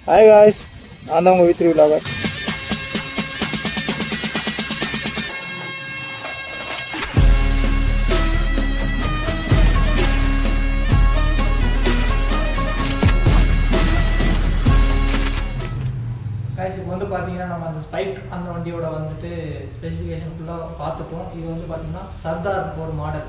Hi guys நான் தான் உங்கள் வீத்திரி விழாவர் guys இப்போ வந்து பார்த்தீங்கன்னா நம்ம அந்த ஸ்பைக் அந்த வண்டியோட வந்துட்டு ஸ்பெசிஃபிகேஷன் ஃபுல்லாக பார்த்துட்டோம் இது வந்து பார்த்தீங்கன்னா சர்தார் ஒரு மாடல்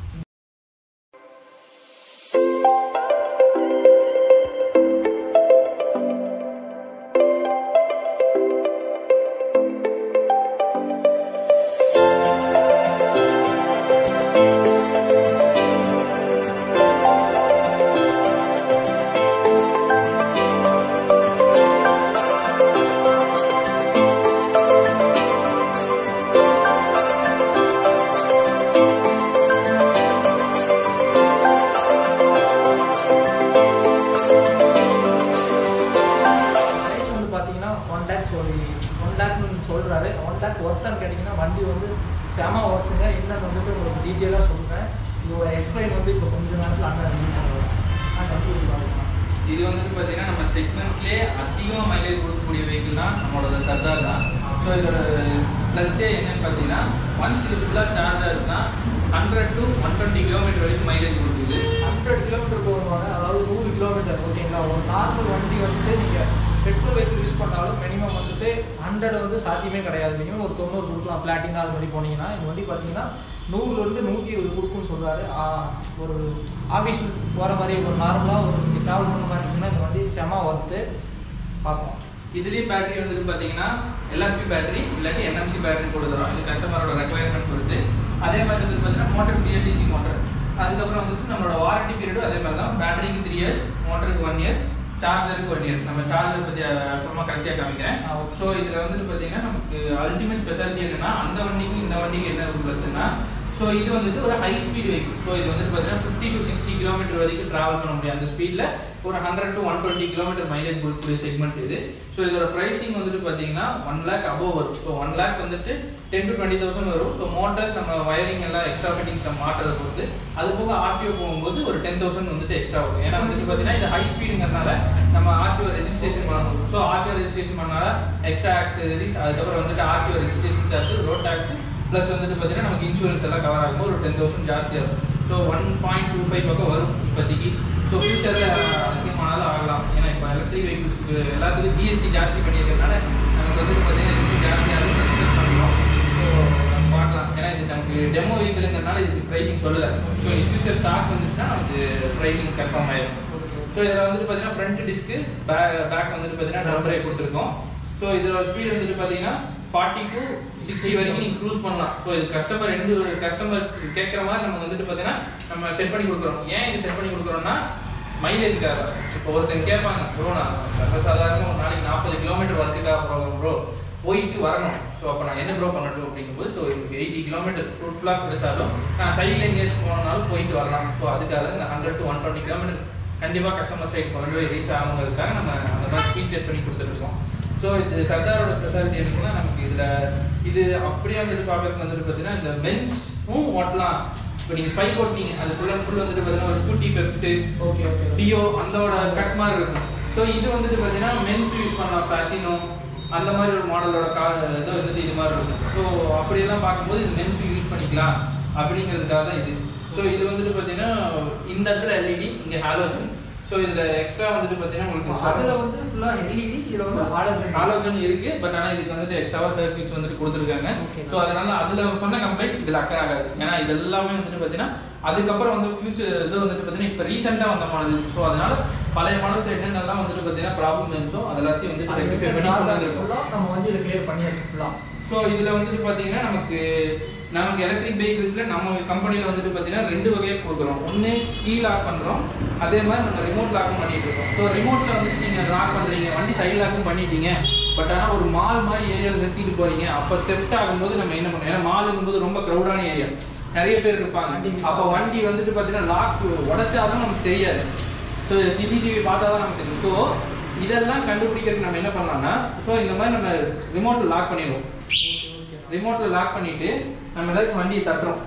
ப்ரைஸ் வந்து பார்த்தீங்கன்னா ஒன் லேக் சொல்லி ஒன் லேக்னு சொல்கிறாரு ஒன் லேக் ஒர்த்தான்னு கேட்டிங்கன்னா வண்டி வந்து செம ஒர்த்துங்க என்னன்னு வந்துட்டு ஒரு டீட்டெயிலாக சொல்கிறேன் இதோட எக்ஸ்பிளைன் வந்து இப்போ கொஞ்சம் நேரத்தில் அண்ணன் ரெடி பண்ணுவாங்க நான் கம்ப்யூட்டர் பார்க்கலாம் இது வந்துட்டு பார்த்தீங்கன்னா நம்ம செக்மெண்ட்லேயே அதிகமாக மைலேஜ் கொடுக்கக்கூடிய வெஹிக்கிள் தான் நம்மளோட சர்தார் தான் ஸோ இதோட ப்ளஸ்ஸே என்னன்னு பார்த்தீங்கன்னா ஒன்ஸ் இது ஃபுல்லாக சார்ஜ் ஆச்சுன்னா hundred to one twenty kilometre வரைக்கும் மைலேஜ் கொடுக்குது ஹண்ட்ரட் கிலோமீட்டர் போடுவாங்க அதாவது நூறு கிலோமீட்டர் ஓகேங்களா ஒரு நார்மல் வண்டி வந்துட்டு நீங்கள் பெட்ரோல் வெஹிக்கிள் யூஸ் பண்ணாலும் மினிமம் வந்துட்டு ஹண்ட்ரட் வந்து சாத்தியமே கிடையாது மினிமம் ஒரு தொண்ணூறு கொடுக்கலாம் பிளாட்டினா அது மாதிரி போனீங்கன்னா இந்த வண்டி பார்த்தீங்கன்னா நூறுலேருந்து நூற்றி இருபது கொடுக்கும்னு சொல்கிறாரு ஒரு ஆஃபீஸ் போகிற மாதிரி ஒரு நார்மலாக ஒரு ட்ராவல் பண்ண மாதிரி இருந்துச்சுன்னா இந்த வண்டி செம ஒர்த்து பார்க்கலாம் இதுலேயும் பேட்டரி வந்துட்டு பார்த்தீங்கன்னா எல்எஃபி பேட்டரி இல்லாட்டி என்எம்சி பேட்டரி கொடுத்துறோம் இது கஸ்டமரோட ரெக்குவயர்மெண்ட் பொறுத்து அதே மாதிரி வந்துட்டு பார்த்தீங்கன்னா மோட்டர் பிஎல்டிசி மோட்டர் அதுக்கப்புறம் வந்துட்டு நம்மளோட வாரண்டி பீரியடும் அதே மாதிரி தான் பேட்டரிக்கு த்ரீ இயர்ஸ் மோட்டருக்கு ஒன் இயர் சார்ஜருக்கு ஒன் இயர் நம்ம சார்ஜர் பற்றி அப்புறமா கடைசியாக காமிக்கிறேன் ஆ, okay. ஸோ இதில் வந்துட்டு பார்த்தீங்கன்னா நமக்கு அல்டிமேட் ஸ்பெஷாலிட்டி என்னன்னா அந்த வண்டிக்கு இந்த வண்டிக்கு என்ன ப்ளஸ்னா ஸோ இது வந்துட்டு ஒரு ஹை ஸ்பீட் வெஹிக்கிள் ஸோ இது வந்துட்டு பார்த்தீங்கன்னா ஃபிஃப்டி டு சிக்ஸ்டி கிலோமீட்டர் வரைக்கும் ட்ராவல் பண்ண முடியும் அந்த ஸ்பீடில் ஒரு hundred to one twenty kilometre mileage கொடுக்கக்கூடிய செக்மெண்ட் இது ஸோ இதோட ப்ரைசிங் வந்துட்டு பார்த்தீங்கன்னா ஒன் லேக் அபோவ் வரும் ஸோ ஒன் லேக் வந்துட்டு டென் டு டுவெண்ட்டி தௌசண்ட் வரும் ஸோ மோட்டர்ஸ் நம்ம வயரிங் எல்லாம் எக்ஸ்ட்ரா ஃபிட்டிங்ஸ் நம்ம மாட்டுறத பொறுத்து அது போக ஆர்டிஓ போகும்போது ஒரு டென் தௌசண்ட் வந்துட்டு எக்ஸ்ட்ரா வரும் ஏன்னா வந்துட்டு பார்த்தீங்கன்னா இது ஹை ஸ்பீடுங்கிறதுனால நம்ம ஆர்டிஓ ரெஜிஸ்ட்ரேஷன் பண்ணணும் ஸோ ஆர்டிஓ ரெஜிஸ்ட்ரேஷன் பண்ணால எக்ஸ்ட்ரா ஆக்சசரிஸ் அதுக்கப்புறம் வந்துட்டு RTO registration charge road tax plus வந்துட்டு பார்த்தீங்கன்னா நமக்கு இன்சூரன்ஸ் எல்லாம் கவர் ஆகும்போது ஒரு டென் தௌசண்ட் ஜாஸ்தியாக இருக்கும் so one point two five பக்கம் வரும் இப்போதைக்கு ஸோ ஃபியூச்சரில் அதிகமானாலும் ஆகலாம் ஏன்னா இப்போ எலக்ட்ரிக் வெஹிக்கிள்ஸ்க்கு எல்லாத்துக்கும் ஜிஎஸ்டி ஜாஸ்தி பண்ணியிருக்கனால நமக்கு வந்துட்டு பார்த்தீங்கன்னா இதுக்கு ஜாஸ்தியாக இருக்கும் எக்ஸ்பெக்ட் பண்ணுறோம் ஸோ நம்ம பார்க்கலாம் ஏன்னா இது நமக்கு டெமோ வெஹிக்கிளுங்கிறனால இதுக்கு ப்ரைசிங் சொல்லலை ஸோ ஃபியூச்சர் ஸ்டாக் வந்துச்சுன்னா நமக்கு ப்ரைசிங் கன்ஃபார்ம் ஆயிடும் ஸோ இதில் வந்துட்டு பார்த்தீங்கன்னா ஃப்ரண்ட் டிஸ்க்கு பேக் பேக் வந்துட்டு பார்த்தீங்கன்னா ட்ரம் பிரேக் கொடுத்துருக்கோம் ஸோ இதோட ஸ்பீட் வந்துட்டு பார்த்தீங்கன்னா ஃபார்ட்டி டு சிக்ஸ்டி வரைக்கும் நீங்கள் க்ரூஸ் பண்ணலாம் ஸோ இது கஸ்டமர் ரெண்டு கஸ்டமர் கேட்குற மாதிரி நம்ம வந்துட்டு பார்த்தீங்கன்னா நம்ம செட் பண்ணி கொடுக்குறோம் ஏன் இது செட் பண்ணி கொடுக்குறோம்னா மைலேஜ்க்காக இப்போ ஒருத்தங்க கேட்பாங்க ப்ரோ நான் சர்வசாதாரணமாக ஒரு நாளைக்கு நாற்பது கிலோமீட்டர் ஒர்க்குக்காக போகிறோம் ப்ரோ போயிட்டு வரணும் ஸோ அப்போ நான் என்ன ப்ரோ பண்ணட்டும் அப்படிங்கும்போது ஸோ எயிட்டி கிலோமீட்டர் ஃப்ரூட்ஃபுல்லாக கிடைச்சாலும் நான் சைடில் எங்கேயாச்சும் போனாலும் போயிட்டு வரலாம் ஸோ அதுக்காக இந்த hundred to one twenty kilometre கண்டிப்பாக கஸ்டமர் சைட் கொண்டு போய் ரீச் ஆகுங்கிறதுக்காக நம்ம அந்த மாதிரி ஸ்பீட் செட் பண்ணி கொடுத்துருக்கோம் ஸோ இது சர்தாரோட ஸ்பெஷாலிட்டி என்னன்னா நமக்கு இதில் இது அப்படியே வந்துட்டு பார்க்கறதுக்கு வந்துட்டு பார்த்தீங்கன்னா இந்த மென்ஸும் ஓட்டலாம் இப்போ நீங்கள் ஸ்பைக் ஓட்டினீங்க அது ஃபுல் அண்ட் ஃபுல் வந்துட்டு பார்த்தீங்கன்னா ஒரு scooty pep okay okay Dio அந்தோட கட் மாதிரி இருக்கும் ஸோ இது வந்துட்டு பார்த்தீங்கன்னா மென்ஸ் யூஸ் பண்ணலாம் ஃபேஷினோ அந்த மாதிரி ஒரு மாடலோட கா இது வந்துட்டு இது மாதிரி இருக்கும் ஸோ அப்படியெல்லாம் பார்க்கும்போது இது மென்ஸ் யூஸ் பண்ணிக்கலாம் அப்படிங்கிறதுக்காக தான் இது ஸோ இது வந்துட்டு பார்த்தீங்கன்னா இந்த இடத்துல எல்இடி இங்கே ஹாலோஜன் ஸோ இதில் எக்ஸ்ட்ரா வந்துட்டு பார்த்தீங்கன்னா உங்களுக்கு அதில் வந்து ஃபுல்லாக எல்இடி இதில் வந்து ஆலோசனை ஆலோசனை இருக்கு பட் ஆனா இதுக்கு வந்துட்டு எக்ஸ்ட்ராவா சர்க்கியூட்ஸ் வந்துட்டு கொடுத்துருக்காங்க Okay. ஸோ அதனால அதுல சொன்ன கம்ப்ளைண்ட் இதுல அக்கறை ஆகாது ஏன்னா இது எல்லாமே வந்துட்டு பாத்தீங்கன்னா அதுக்கப்புறம் வந்து ஃபியூச்சர் இது வந்துட்டு பாத்தீங்கன்னா இப்போ ரீசெண்டா வந்த மாடல் ஸோ அதனால பழைய மாடல்ஸ் என்னென்னலாம் வந்துட்டு பாத்தீங்கன்னா ப்ராப்ளம் இருந்துச்சோ அது எல்லாத்தையும் வந்துட்டு ரெக்டிஃபை பண்ணி கொண்டு வந்திருக்கோம் ஃபுல்லாக நம்ம வந்து இதை கிளியர் பண்ணியாச்சு ஃபுல்லாக ஸோ இதுல வந்துட்டு பாத்தீங்கன்னா நமக்கு நமக்கு எலக்ட்ரிக் வெஹிக்கிள்ஸ்ல நம்ம கம்பெனில வந்துட்டு பாத்தீங்கன்னா ரெண்டு வகையா கொடுக்குறோம் ஒண்ணு கீ லாக் பண்றோம் அதே மாதிரி நம்ம ரிமோட் லாக்கும் பண்ணிட்டு இருக்கோம் ஸோ ரிமோட்ல வந்துட்டு நீங்க லாக் பண்றீங்க வண்டி சைடு லாக்கும் பண்ணிட்டீங்க பட் ஆனா ஒரு மால் மாதிரி ஏரியாவில் நிறுத்திட்டு போறீங்க அப்ப தெஃப்ட் ஆகும்போது நம்ம என்ன பண்ணுவோம் ஏன்னா மாலுங்கும்போது ரொம்ப க்ரௌடான ஏரியா நிறைய பேர் இருப்பாங்க அப்போ வண்டி வந்துட்டு பாத்தீங்கன்னா லாக் உடைச்சாலும் நமக்கு தெரியாது ஸோ சிசிடிவி பார்த்தா தான் நமக்கு தெரியும் ஸோ இதெல்லாம் கண்டுபிடிக்கிறதுக்கு நம்ம என்ன பண்ணலாம்னா ஸோ இந்த மாதிரி நம்ம ரிமோட்டில் லாக் பண்ணிடுவோம் ரிமோட்டில் லாக் பண்ணிட்டு நம்ம ஏதாச்சும் வண்டியை தட்டுறோம்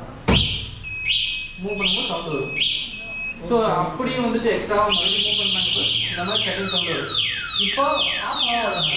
மூவ் பண்ணும்போது சவுண்ட் வரும் ஸோ அப்படியும் வந்துட்டு எக்ஸ்ட்ராவாக மறுபடியும் மூவ் பண்ணாங்க இந்த மாதிரி கெட்டல் சவுண்ட் வரும் இப்போ ஆஃப் ஆகாது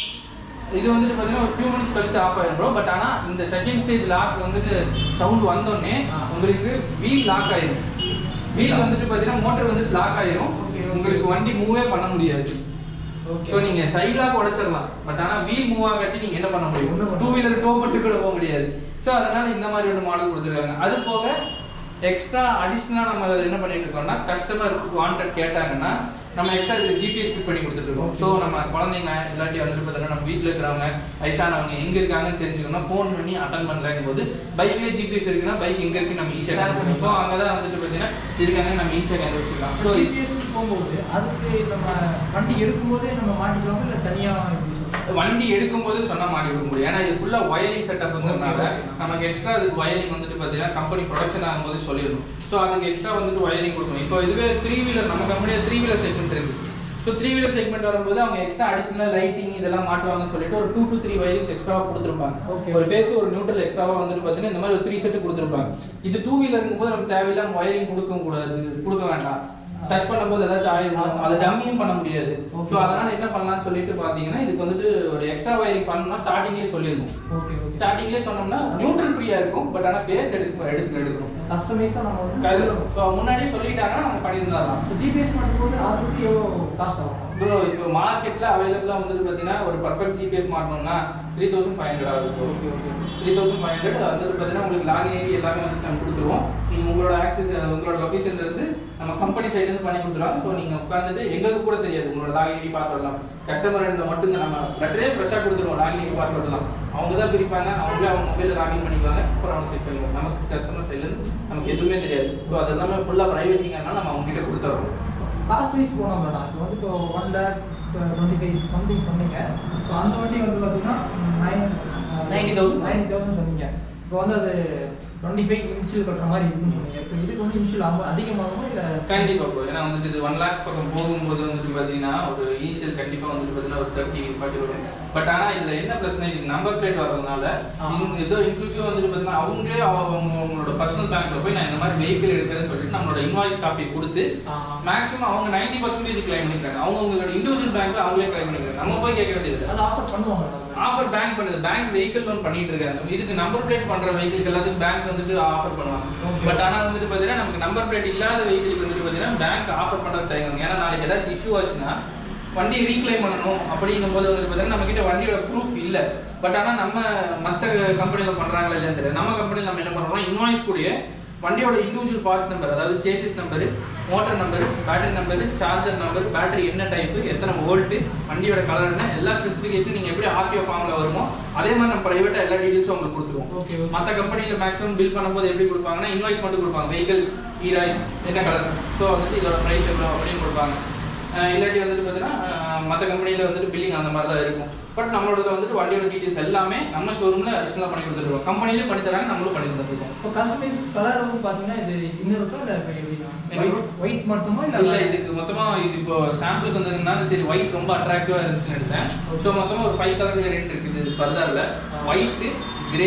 இது வந்துட்டு பார்த்தீங்கன்னா ஒரு ஃபியூ மினிட்ஸ் கழிச்சு ஆஃப் ஆயிடும் ப்ரோ பட் ஆனால் இந்த செகண்ட் ஸ்டேஜ் லாக் வந்துட்டு சவுண்ட் வந்தோடனே ஆ. உங்களுக்கு வீல் லாக் ஆயிடும் வீல் வந்துட்டு பார்த்தீங்கன்னா மோட்டர் வந்துட்டு லாக் ஆயிரும் Okay, okay. உங்களுக்கு வண்டி மூவே பண்ண முடியாது ஓகே ஸோ நீங்க சைலாக உடைச்சிடலாம் பட் ஆனா வீல் மூவ் ஆகாட்டி நீங்க என்ன பண்ண ஒண்ணும் முடியும் பண்ண டூ வீலர் டோ பட்டு கூட போக முடியாது ஸோ அதனால இந்த மாதிரி ஒரு மாடல் கொடுத்துருக்காங்க அது போக எக்ஸ்ட்ரா அடிஷ்னலாக நம்ம அதில் என்ன பண்ணிட்டு இருக்கோம்னா கஸ்டமர் வாண்டட் கேட்டாங்கன்னா நம்ம எக்ஸ்ட்ரா இதில் ஜிபிஎஸ் ஃபிட் பண்ணி கொடுத்துருக்கோம் ஸோ நம்ம குழந்தைங்க இல்லாட்டி வந்துட்டு பார்த்தீங்கன்னா நம்ம வீட்டில் இருக்கிறவங்க வயசானவங்க எங்க இருக்காங்கன்னு தெரிஞ்சுக்கணும் ஃபோன் பண்ணி அட்டன் பண்ணலங்கும் போது பைக்லேயே ஜிபிஎஸ் இருக்குன்னா பைக் எங்க இருக்கு நம்ம ஈஸியாக கண்டுபிடிக்கும் ஸோ அங்கே தான் வந்துட்டு பார்த்தீங்கன்னா இருக்காங்க நம்ம ஈஸியாக கண்டுபிடிச்சிக்கலாம் ஸோ ஜிபிஎஸ் போகும்போது அதுக்கு நம்ம வண்டி எடுக்கும்போதே நம்ம மாட்டிக்கலாமா இல்லை தனியாக எப்படி சொல்றது? வண்டி எடுக்கும்போது சொன்ன மாட்டி விட முடியும் ஏன்னா இது ஃபுல்லா வயரிங் செட்டப்ங்கிறதுனால நமக்கு எக்ஸ்ட்ரா அதுக்கு வயரிங் வந்துட்டு பார்த்தீங்கன்னா கம்பெனி ப்ரொடக்ஷன் ஆகும்போது சொல்லிடணும் ஸோ அதுக்கு எக்ஸ்ட்ரா வந்துட்டு வயரிங் கொடுக்கணும் இப்போ இதுவே த்ரீ வீலர் நம்ம கம்பெனியில் த்ரீ வீலர் செக்மெண்ட் இருக்கு ஸோ த்ரீ வீலர் செக்மெண்ட் வரும்போது அவங்க எக்ஸ்ட்ரா அடிஷனல் லைட்டிங் இதெல்லாம் மாட்டுவாங்கன்னு சொல்லிட்டு ஒரு டூ டு த்ரீ வயரிங்ஸ் எக்ஸ்ட்ராவாக கொடுத்துருப்பாங்க Okay. ஒரு ஃபேஸ் ஒரு நியூட்ரல் எக்ஸ்ட்ராவாக வந்துட்டு பார்த்தீங்கன்னா இந்த மாதிரி ஒரு த்ரீ செட் கொடுத்துருப்பாங்க இது டூ வீலருங்கும் போது நமக்கு தேவையில்லாம வயரிங் கொடுக்க கூடாது கொடுக்க வேண்டாம் டச் பண்ணும்போது ஏதாச்சும் ஆயிடும் அதை டம்மியும் பண்ண முடியாது Okay. ஸோ அதனால என்ன பண்ணலாம்னு சொல்லிட்டு பார்த்தீங்கன்னா இதுக்கு வந்துட்டு ஒரு எக்ஸ்ட்ரா வயரிங் பண்ணணும்னா ஸ்டார்டிங்லேயே சொல்லிடணும் ஓகே ஓகே ஸ்டார்டிங்லேயே சொன்னோம்னா நியூட்ரல் ஃப்ரீயா இருக்கும் பட் ஆனால் ஃபேஸ் எடுக்க எடுத்து எடுக்கணும் கஸ்டமைஸாக நம்ம வந்து ஸோ முன்னாடியே சொல்லிட்டாங்கன்னா நம்ம பண்ணியிருந்தாலாம் ஜிபிஎஸ் மட்டும் போட்டு அதை பற்றி எவ்வளோ காஸ்ட் ஆகும் ப்ரோ இப்போ மார்க்கெட்டில் அவைலபிளாக வந்துட்டு பார்த்தீங்கன்னா ஒரு பர்ஃபெக்ட் ஜிபிஎஸ் மாட்டணும்னா த்ரீ தௌசண்ட் ஃபைவ் ஹண்ட்ரட் ஆகுது okay okay three thousand five hundred வந்துட்டு பார்த்தீங்கன்னா உங்களுக்கு லாகின் ஐடி எல்லாமே வந்து நம்ம கொடுத்துருவோம் நீங்கள் உங்களோட ஆக்சஸ் உங்களோட லொகேஷன் இருந்து நம்ம கம்பெனி சைட்லேருந்து பண்ணி கொடுத்துருவோம் ஸோ நீங்கள் உட்காந்துட்டு எங்களுக்கு கூட தெரியாது உங்களோட லாகின் ஐடி பாஸ்வேர்ட்லாம் கஸ்டமர் இருந்தால் மட்டும் இந்த நம்ம லெட்டரே ஃப்ரெஷ்ஷாக கொடுத்துருவோம் லாகின் ஐடி பாஸ்வேர்ட்லாம் அவங்க தான் பிரிப்பாங்க அவங்களே அவங்க மொபைலில் லாகின் பண்ணிக்குவாங்க அப்புறம் அவங்க செக் பண்ணிக்குவாங்க நமக்கு கஸ்டமர் சைட்லேருந்து நமக்கு எதுவுமே தெரியாது ஸோ அது எல்லாமே ஃபுல்லாக ப்ரைவசிங்கிறனால நம்ம அவங்க கிட்ட கொடுத்துறோம் காஸ்ட் வைஸ் போனோம் மேடம் இப்போ வந்து இப்போ one lakh twenty five something சொன்னீங்க ஸோ அந்த வண்டி வந்து பார்த்தீங்கன்னா நைன் 90,000. நைன் தௌசண்ட் சொன்னீங்க இப்போ வந்து அது டுவெண்ட்டி ஃபைவ் இன்ஷியல் கட்டுற மாதிரி இருக்குன்னு சொன்னீங்க இப்போ இதுக்கு வந்து இன்ஷியல் ஆகும் அதிகமாகுமா இல்லை கண்டிப்பா ப்ரோ ஏன்னா வந்துட்டு இது ஒன் லேக் பக்கம் போகும்போது வந்துட்டு பார்த்தீங்கன்னா ஒரு இனிஷியல் கண்டிப்பா வந்துட்டு பார்த்தீங்கன்னா ஒரு தேர்ட்டி ஃபார்ட்டி வரும் பட் ஆனா இதுல என்ன பிரச்சனை இது நம்பர் பிளேட் வரதுனால ஆ. இவங்க ஏதோ இன்க்ளூசிவ் வந்துட்டு பார்த்தீங்கன்னா அவங்களே அவங்க அவங்களோட பர்சனல் பேங்க்ல போய் நான் இந்த மாதிரி வெஹிக்கிள் எடுக்கிறேன்னு சொல்லிட்டு நம்மளோட இன்வாய்ஸ் காப்பி கொடுத்து ஆ. மேக்ஸிமம் அவங்க நைன்டி பர்சன்டேஜ் கிளைம் பண்ணிக்கிறாங்க அவங்க அவங்களோட இண்டிவிஜுவல் பேங்க்ல அவங்களே கிளைம் பண்ணிக்கிறாங்க நம்ம போய் கேட்க வேண்டியது அது ஆஃபர் பண்ணுவாங்க மேடம் ஆஃபர் பேங்க் பண்ணுது பேங்க் வெஹிக்கிள் லோன் பண்ணிட்டு இருக்காங்க இதுக்கு நம்பர் பிளேட் பண்ற வெஹிக்கிள் எல்லாத்துக்கும் பேங்க் வந்துட்டு ஆஃபர் பண்ணுவாங்க Okay. பட் ஆனா வந்துட்டு பாத்தீங்கன்னா நமக்கு நம்பர் பிளேட் இல்லாத வெஹிக்கிளுக்கு வந்துட்டு பாத்தீங்கன்னா பேங்க் ஆஃபர் பண்றது தயங்குவாங்க ஏன்னா நாளைக்கு ஏதாச்சும் இஷ்யூ ஆச்சுன்னா வண்டி ரீக்ளைம் பண்ணணும் அப்படிங்கும்போது வந்துட்டு பாத்தீங்கன்னா நம்ம கிட்ட வண்டியோட ப்ரூஃப் இல்ல பட் ஆனா நம்ம மத்த கம்பெனில பண்றாங்களா இல்லையா தெரியல நம்ம கம்பெனில நம்ம என்ன பண்றோம் இன்வாய்ஸ் கூடிய வண்டியோட இண்டிவிஜுவல் பார்ட்ஸ் நம்பர் அதாவது chassis number motor number battery number charger number battery என்ன டைப் எத்தனை வோல்ட் வண்டியோட கலர் என்ன எல்லா ஸ்பெசிஃபிகேஷன் நீங்க எப்படி ஆர்டிஓ ஃபார்ம்ல வருமோ அதே மாதிரி நம்ம பிரைவேட்டா எல்லா டீடைல்ஸும் உங்களுக்கு கொடுத்துருவோம் Okay, okay. மற்ற கம்பெனியில் மேக்ஸிமம் பில் பண்ணும்போது எப்படி கொடுப்பாங்கன்னா இன்வாய்ஸ் மட்டும் கொடுப்பாங்க வெஹிக்கிள் ஈராய்ஸ் என்ன கலர் ஸோ வந்துட்டு இதோட ப்ரைஸ் எவ்வளோ அப்படின்னு கொடுப்பாங்க அஹ் இல்லாட்டி வந்துட்டு பார்த்தீங்கன்னா மற்ற கம்பெனியில் வந்துட்டு பில்லிங் அந்த மாதிரி தான் இருக்கும் பட் நம்மளோட வந்துட்டு வண்டியோட டீடைல்ஸ் எல்லாமே நம்ம ஷோரூமில் அடிஷனலாக பண்ணி கொடுத்துருவோம் கம்பெனிலே பண்ணி தராங்க நம்மளும் பண்ணி தந்துருக்கோம் இப்போ கஸ்டமைஸ் கலர் வந்து பார்த்தீங்கன்னா இது இன்னும் இருக்கா இல்லை இப்போ எப்படின்னா ஒயிட் ஒயிட் மட்டுமா இல்ல இல்லை இதுக்கு மொத்தமா இது இப்போ சாம்பிளுக்கு வந்ததுனால சரி ஒயிட் ரொம்ப அட்ராக்டிவா இருந்துச்சுன்னு எடுத்தேன் ஸோ மொத்தமா ஒரு ஃபைவ் கலர் வேரியன்ட் இருக்குது ஃபர்தர்ல ஒயிட் கிரே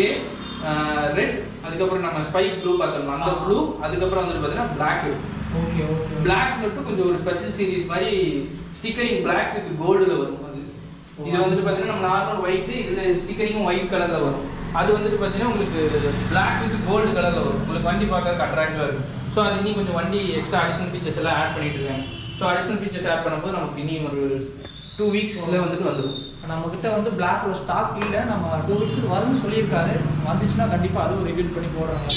ரெட் அதுக்கப்புறம் நம்ம ஸ்பைக் ப்ளூ பார்த்தோம் அந்த ஆ. ப்ளூ அதுக்கப்புறம் வந்துட்டு பார்த்தீங்கன்னா பிளாக் ஓகே ஓகே பிளாக் மட்டும் கொஞ்சம் ஒரு ஸ்பெஷல் சீரிஸ் மாதிரி ஸ்டிக்கரிங் பிளாக் வித் கோல்டுல வரும் அது இது வந்துட்டு பார்த்தீங்கன்னா நம்ம நார்மல் ஒயிட் இதுல ஸ்டிக்கரிங்கும் ஒயிட் கலர்ல வரும் அது வந்துட்டு பார்த்தீங்கன்னா உங்களுக்கு பிளாக் வித் கோல்டு கலர்ல வரும் உங்களுக்கு வண்டி பார்க்கறதுக்கு அட்ராக்டிவா இருக்கும் ஸோ அது இன்னும் கொஞ்சம் வண்டி எக்ஸ்ட்ரா அடிஷனல் ஃபீச்சர்ஸ் எல்லாம் ஆட் பண்ணிட்டு இருக்காங்க ஸோ அடிஷனல் ஃபீச்சர்ஸ் ஆட் பண்ணும்போது நமக்கு இனி ஒரு டூ வீக்ஸ்ல வந்துட்டு வந்துடும் நம்ம கிட்ட வந்து பிளாக் ஒரு ஸ்டாக் இல்லை நம்ம டூ வீக்ஸ் வரும்னு சொல்லியிருக்காரு வந்துச்சுன்னா கண்டிப்பாக அதுவும் ரிவீல் பண்ணி போடுறாங்க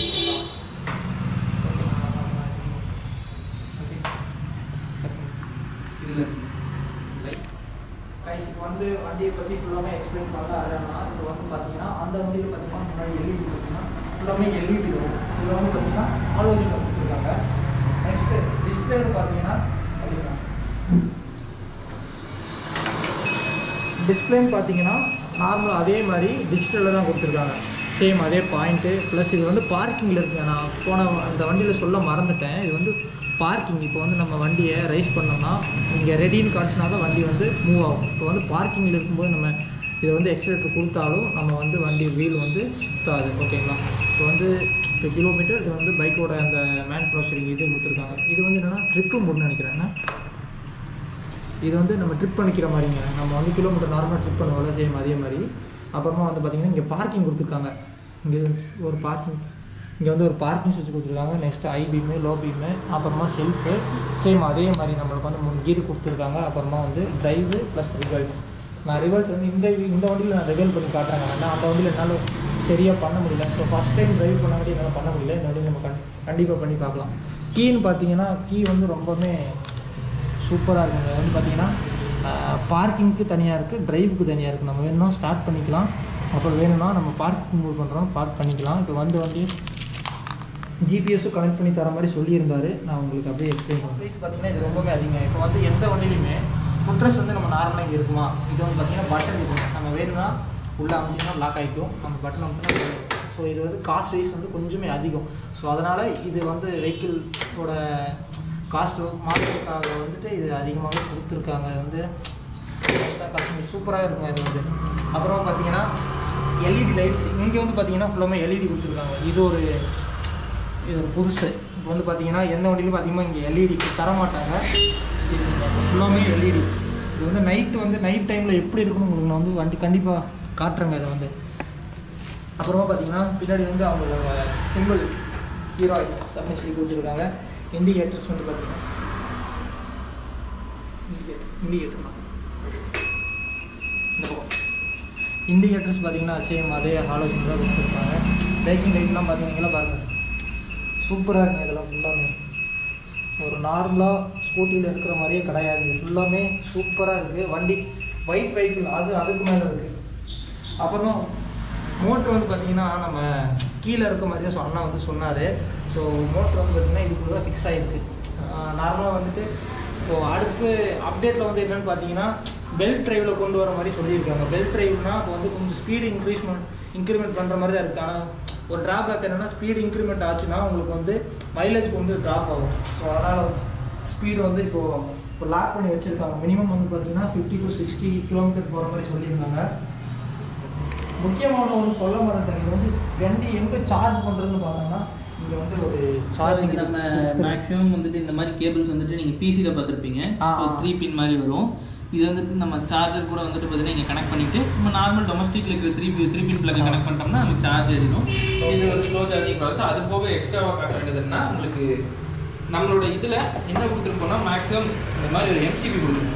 இதுல லைட் கைஸ் இப்போ வந்து வண்டியை பற்றி ஃபுல்லாமே எக்ஸ்பிளைன் பண்ண அதனா இப்போ வந்து பார்த்தீங்கன்னா அந்த வண்டியில் பார்த்தீங்கன்னா முன்னாடி எல்இடி பார்த்தீங்கன்னா ஃபுல்லாமே எல்இடி வரும் இதில் வந்து பார்த்தீங்கன்னா ஆலோஜில் கொடுத்துருக்காங்க நெக்ஸ்ட்டு டிஸ்பிளேன்னு பார்த்தீங்கன்னா பார்த்தீங்கன்னா டிஸ்பிளேன்னு பார்த்தீங்கன்னா நார்மல் அதே மாதிரி டிஜிட்டலில் தான் கொடுத்துருக்காங்க சேம் அதே பாயிண்ட்டு ப்ளஸ் இது வந்து பார்க்கிங்கில் இருக்குங்க நான் போன அந்த வண்டியில் சொல்ல மறந்துட்டேன் இது வந்து பார்க்கிங் இப்போ வந்து நம்ம வண்டியை ரைஸ் பண்ணோம்னா இங்கே ரெடின்னு காட்டினா தான் வண்டி வந்து மூவ் ஆகும் இப்போ வந்து பார்க்கிங்கில் இருக்கும்போது நம்ம இதை வந்து எக்ஸலேட்டர் கொடுத்தாலும் நம்ம வந்து வண்டி வீல் வந்து சுத்தாது ஓகேங்களா இப்போ வந்து இப்போ கிலோமீட்டர் இது வந்து பைக்கோட அந்த மேன் ப்ராசரிங் இது கொடுத்துருக்காங்க இது வந்து என்னென்னா ட்ரிப்பு மூட்னு நினைக்கிறேன் என்ன இது வந்து நம்ம ட்ரிப் பண்ணிக்கிற மாதிரிங்க நம்ம வந்து கிலோமீட்டர் நார்மலாக ட்ரிப் பண்ணுவோம்ல சேம் அதே மாதிரி அப்புறமா வந்து பார்த்தீங்கன்னா இங்கே பார்க்கிங் கொடுத்துருக்காங்க இங்கே ஒரு பார்க்கிங் இங்கே வந்து ஒரு பார்க்கிங் சுவிட்ச் கொடுத்துருக்காங்க next high beam low beam அப்புறமா ஷெல்ஃபு சேம் அதே மாதிரி நம்மளுக்கு வந்து மூணு கீர் கொடுத்துருக்காங்க அப்புறமா வந்து டிரைவு ப்ளஸ் ரிவல்ஸ் நான் ரிவல்ஸ் வந்து இந்த இந்த வண்டியில் நான் ரிவல் பண்ணி காட்டுறேங்க ஏன்னா அந்த வண்டியில் என்னால் சரியாக பண்ண முடியல ஸோ ஃபஸ்ட் டைம் டிரைவ் பண்ணாட்டி என்னால் பண்ண முடியல இந்த வண்டியில் நம்ம கண் கண்டிப்பாக பண்ணி பார்க்கலாம் கீன்னு பார்த்தீங்கன்னா கீ வந்து ரொம்பவுமே சூப்பராக இருக்குங்க வந்து பார்த்தீங்கன்னா பார்க்கிங்க்கு தனியாக இருக்குது டிரைவுக்கு தனியாக இருக்குது நம்ம வேணும்னா ஸ்டார்ட் பண்ணிக்கலாம் அப்புறம் வேணும்னா நம்ம பார்க்கிங் மூவ் பண்ணுறோம் பார்க் பண்ணிக்கலாம் இப்போ வந்து வண்டி ஜிபிஎஸும் கனெக்ட் பண்ணி தர மாதிரி சொல்லியிருந்தாரு நான் உங்களுக்கு அப்படியே எக்ஸ்பிளைன் பண்ணுறேன் ப்ரைஸ் பார்த்தீங்கன்னா இது ரொம்பவே அதிகம் இப்போ வந்து எந்த வண்டியிலுமே ஃபுட்ரஸ் வந்து நம்ம நார்மலாக இங்கே இருக்குமா இது வந்து பார்த்தீங்கன்னா பட்டன் இருக்கும் நம்ம வேணும்னா உள்ளே அமைச்சிங்கன்னா லாக் ஆகிக்கும் நம்ம பட்டன் அமைச்சினா ஸோ இது வந்து காஸ்ட் வைஸ் வந்து கொஞ்சமே அதிகம் ஸோ அதனால் இது வந்து வெஹிக்கிளோட காஸ்ட் மாற்றுறதுக்காக வந்துட்டு இது அதிகமாகவே கொடுத்துருக்காங்க இது வந்து சூப்பராக இருக்கும் இது வந்து அப்புறம் பார்த்தீங்கன்னா எல்இடி லைட்ஸ் இங்கே வந்து பார்த்தீங்கன்னா ஃபுல்லாமே எல்இடி கொடுத்துருக்காங்க இது ஒரு இது ஒரு புதுசு இப்போ வந்து பார்த்தீங்கன்னா எந்த வண்டியிலும் பார்த்தீங்கன்னா இங்கே எல்இடி தர மாட்டாங்க இது ஃபுல்லாமே எல்இடி இது வந்து நைட்டு வந்து நைட் டைமில் எப்படி இருக்குன்னு உங்களுக்கு நான் வந்து வண்டி கண்டிப்பாக காட்டுறேங்க இதை வந்து அப்புறமா பார்த்தீங்கன்னா பின்னாடி வந்து அவங்களோட சிம்பிள் ஹீரோய்ஸ் அப்படின்னு சொல்லி கொடுத்துருக்காங்க இண்டிகேட்டர்ஸ் வந்து பார்த்தீங்கன்னா இண்டிகேட்டர் தான் இந்த பக்கம் இண்டிகேட்டர்ஸ் பார்த்தீங்கன்னா சேம் அதே ஹாலோஜன் தான் கொடுத்துருக்காங்க பிரேக்கிங் லைட்லாம் பார்த்தீங்கன்னா பாருங்கள் சூப்பராக இருக்குங்க இதெல்லாம் ஃபுல்லாமே ஒரு நார்மலாக ஸ்கூட்டியில் இருக்கிற மாதிரியே கிடையாது இது ஃபுல்லாமே சூப்பராக இருக்குது வண்டி ஒயிட் வெஹிக்கிள் அது அதுக்கு மேலே இருக்குது அப்புறமா மோட்ரு வந்து பார்த்தீங்கன்னா நம்ம கீழே இருக்க மாதிரி தான் அண்ணா வந்து சொன்னார் ஸோ மோட்ரு வந்து பார்த்தீங்கன்னா இதுக்குள்ள தான் ஃபிக்ஸ் ஆகிருக்கு நார்மலாக வந்துட்டு இப்போ அடுத்து அப்டேட்டில் வந்து என்னென்னு பார்த்தீங்கன்னா பெல்ட் ட்ரைவில் கொண்டு வர மாதிரி சொல்லியிருக்காங்க பெல்ட் ட்ரைவ்னா இப்போ வந்து கொஞ்சம் ஸ்பீடு இன்க்ரீஸ்மெண்ட் இன்க்ரிமெண்ட் பண்ணுற மாதிரி தான் இருக்குது ஆனால் ஒரு ட்ராபேக் என்னென்னா ஸ்பீடு இன்க்ரிமெண்ட் ஆச்சுன்னா உங்களுக்கு வந்து மைலேஜ் வந்து ட்ராப் ஆகும் ஸோ அதனால் ஸ்பீடு வந்து இப்போது இப்போ லாக் பண்ணி வச்சுருக்காங்க மினிமம் வந்து பார்த்தீங்கன்னா ஃபிஃப்டி டு சிக்ஸ்டி கிலோமீட்டர் போகிற மாதிரி சொல்லியிருந்தாங்க முக்கியமான ஒன்று சொல்ல மறந்துட்டேன் இது வந்து வண்டி எங்கே சார்ஜ் பண்ணுறதுன்னு பார்த்தோம்னா இங்கே வந்து ஒரு சார்ஜிங் நம்ம மேக்ஸிமம் வந்துட்டு இந்த மாதிரி கேபிள்ஸ் வந்துட்டு நீங்கள் பிசியில் பார்த்துருப்பீங்க ஆ, ஆ. த்ரீ பின் மாதிரி வரும் இது வந்துட்டு நம்ம சார்ஜர் கூட வந்துட்டு பார்த்தீங்கன்னா இங்கே கனெக்ட் பண்ணிட்டு நம்ம நார்மல் டொமஸ்டிக்ல இருக்கிற three three pin plug connect பண்ணிட்டோம்னா நமக்கு சார்ஜ் ஏறிடும் இது ஒரு ஸ்லோ சார்ஜிங் ப்ராசஸ் அது போக எக்ஸ்ட்ராவாக காட்ட வேண்டியதுன்னா உங்களுக்கு நம்மளோட இதில் என்ன கொடுத்துருக்கோம்னா மேக்ஸிமம் இந்த மாதிரி ஒரு எம்சிபி கொடுத்துருக்கோம்